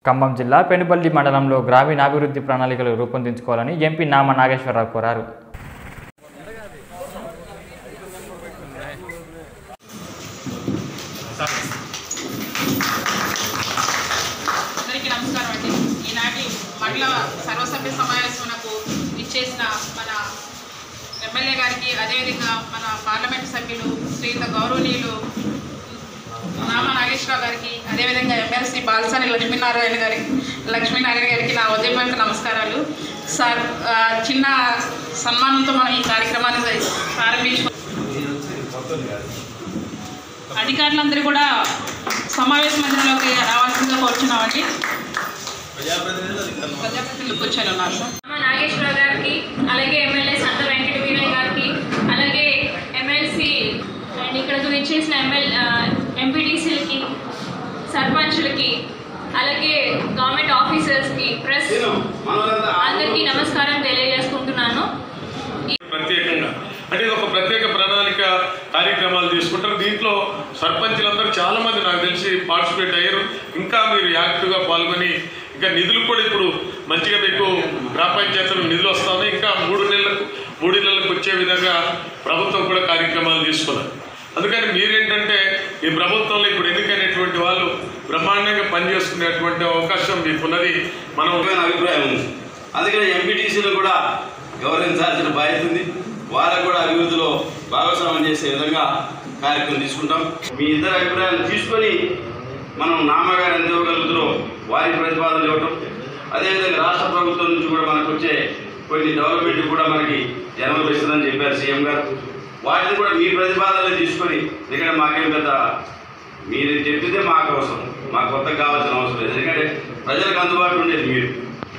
ఖమ్మం జిల్లా పెనుబల్లి మండలంలో గ్రామీణాభివృద్ధి ప్రణాళికలు రూపొందించుకోవాలని ఎంపీ నామ నాగేశ్వరరావు కోరారు అందరికీ నమస్కారం అండి ఈనాటి మండల సర్వసభ్య సమావేశమునకు ఇచ్చేసిన మన ఎమ్మెల్యే గారికి అదేవిధంగా మన పార్లమెంట్ సభ్యులు శ్రీయుత గౌరవనీయులు నామ నాగేశ్వరరావు గారికి అదేవిధంగా ఎమ్మెల్సీ బాలసాని లక్ష్మీనారాయణ గారి లక్ష్మీనారాయణ గారికి నా ఉదయపూర్వక నమస్కారాలు సార్ ఆ, చిన్న సన్మానంతో మనం ఈ కార్యక్రమాన్ని ప్రారంభించుకో అధికారులందరూ కూడా సమావేశ మందిరంలోకి రావాల్సిందిగా కోరుచున్నామండి ప్రజాప్రతినిధులు కూర్చొని ఉన్నారు సార్ రామ నాగేశ్వరరావు గారికి అలాగే ఎమ్మెల్యే సంత వెంకట వీరయ్య గారికి అలాగే ఎమ్మెల్సీ అండ్ ఇక్కడకు విచ్చేసిన ఎమ్మెల్ ఎంపీటీసీలకి సర్పంచులకి అలాగే గవర్నమెంట్ ఆఫీసర్స్కి ప్రెస్ అందరికీ నమస్కారం తెలియజేసుకుంటున్నాను ప్రత్యేకంగా అంటే ఇది ఒక ప్రత్యేక ప్రణాళిక కార్యక్రమాలు తీసుకుంటారు దీంట్లో సర్పంచులందరూ చాలా మంది నాకు తెలిసి పార్టిసిపేట్ అయ్యారు ఇంకా మీరు యాక్టివ్గా పాల్గొని ఇంకా నిధులు కూడా ఇప్పుడు మంచిగా మీకు గ్రామ పంచాయతీలు నిధులు వస్తాయి ఇంకా మూడు నెలలకు మూడు నెలలకు వచ్చే విధంగా ప్రభుత్వం కూడా కార్యక్రమాలు తీసుకున్నారు అందుకని మీరేంటంటే ఈ ప్రభుత్వంలో ఇప్పుడు ఎన్నికైనటువంటి వాళ్ళు బ్రహ్మాండంగా పనిచేసుకునేటువంటి అవకాశం మీకున్నది మనం ముఖ్యమైన అభిప్రాయం ఉంది అందుకని ఎంపీటీసీలు కూడా గౌరవించాల్సిన బాధ్యత ఉంది వాళ్ళకు కూడా అభివృద్ధిలో భాగస్వామ్యం చేసే విధంగా కార్యక్రమం తీసుకుంటాం మీ ఇద్దరు అభిప్రాయాలు తీసుకొని మనం నామగారు ఎంత ఇవ్వగలుగుతారో వారి ప్రతిపాదనలు ఇవ్వటం అదేవిధంగా రాష్ట్ర ప్రభుత్వం నుంచి కూడా మనకు వచ్చే కొన్ని డెవలప్మెంట్ కూడా మనకి జనవరి ఇస్తుందని చెప్పారు సీఎం గారు వాటిని కూడా మీ ప్రతిపాదనలు తీసుకొని ఇక్కడ మాకేం పెద్ద మీరు చెప్పితే మాకు అవసరం మాకు కొత్త కావాల్సిన అవసరం లేదు ఎందుకంటే ప్రజలకు అందుబాటులో ఉండేది మీరు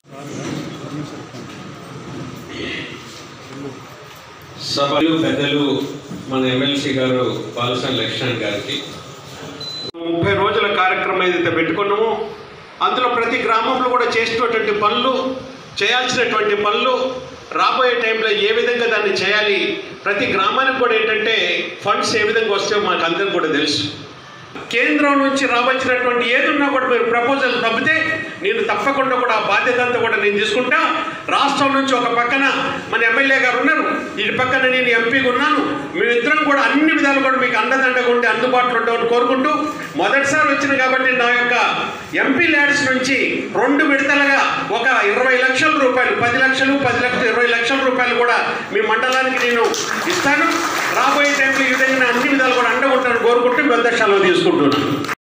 సభలు పెద్దలు మన ఎమ్మెల్సీ గారు బాలసాని లక్ష్మణ్ గారికి ముప్పై రోజుల కార్యక్రమం ఏదైతే పెట్టుకున్నామో అందులో ప్రతి గ్రామంలో కూడా చేసినటువంటి పనులు చేయాల్సినటువంటి పనులు రాబోయే టైంలో ఏ విధంగా దాన్ని చేయాలి ప్రతి గ్రామానికి కూడా ఏంటంటే ఫండ్స్ ఏ విధంగా వస్తాయో మాకు అందరికి కూడా తెలుసు కేంద్రం నుంచి రావాల్సినటువంటి ఏది ఉన్నా కూడా మీరు ప్రపోజల్ పంపితే నేను తప్పకుండా కూడా ఆ బాధ్యత అంతా కూడా నేను తీసుకుంటా రాష్ట్రం నుంచి ఒక పక్కన మన ఎమ్మెల్యే గారు ఉన్నారు ఇటు పక్కన నేను ఎంపీగా ఉన్నాను మేమిద్దరం కూడా అన్ని విధాలు కూడా మీకు అండదండగా ఉండి అందుబాటులో ఉంటామని కోరుకుంటూ మొదటిసారి వచ్చింది కాబట్టి నా యొక్క ఎంపీ ల్యాడ్స్ నుంచి రెండు విడతలుగా ఒక ఇరవై లక్షల రూపాయలు పది లక్షలు పది లక్షలు ఇరవై లక్షల రూపాయలు కూడా మీ మండలానికి నేను ఇస్తాను రాబోయే టైంలో ఈ విధంగా నేను అన్ని విధాలు కూడా అండగా ఉంటాను కోరుకుంటూ పెద్ద సెలవు తీసుకుంటున్నాను